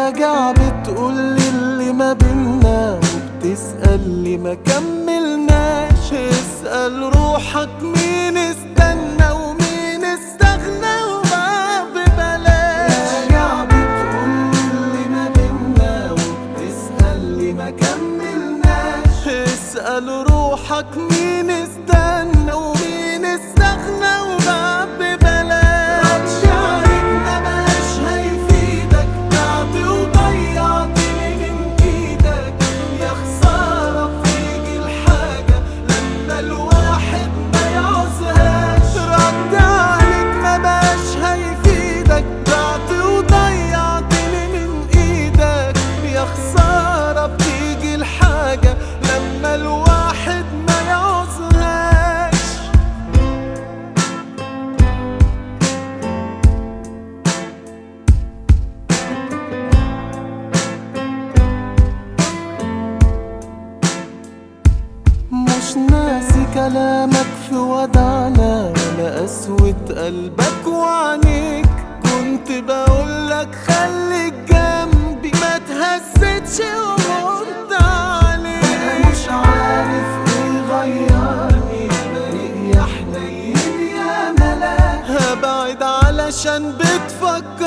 راجع بتقولي اللي ما بينا وبتسأل لي ما كملناش اسأل روحك مين استنى ومين استغنى وما ببلاش راجع بتقولي اللي ما بينا وبتسأل لي ما كملناش اسأل روحك مين استنى ومين استغنى وما ببلاش شعرك ما بقاش هيفيدك تعب وضيعتني من ايدك يا خسارة بتيجي الحاجة لما الواحد ما يعوزهاش رد عليك ما بقاش هيفيدك ضعت وضيعتني من ايدك يا خسارة بتيجي الحاجة لما الواحد ما يعوزهاش مش ناسي كلامك في ودعنا ولا قسوة قلبك وعنيك كنت بقولك خليك جنبي ما تهزتش ومنت عليك مش عارف ايه غيرني بريء يا حنين يا ملاك هبعد علشان بتفكر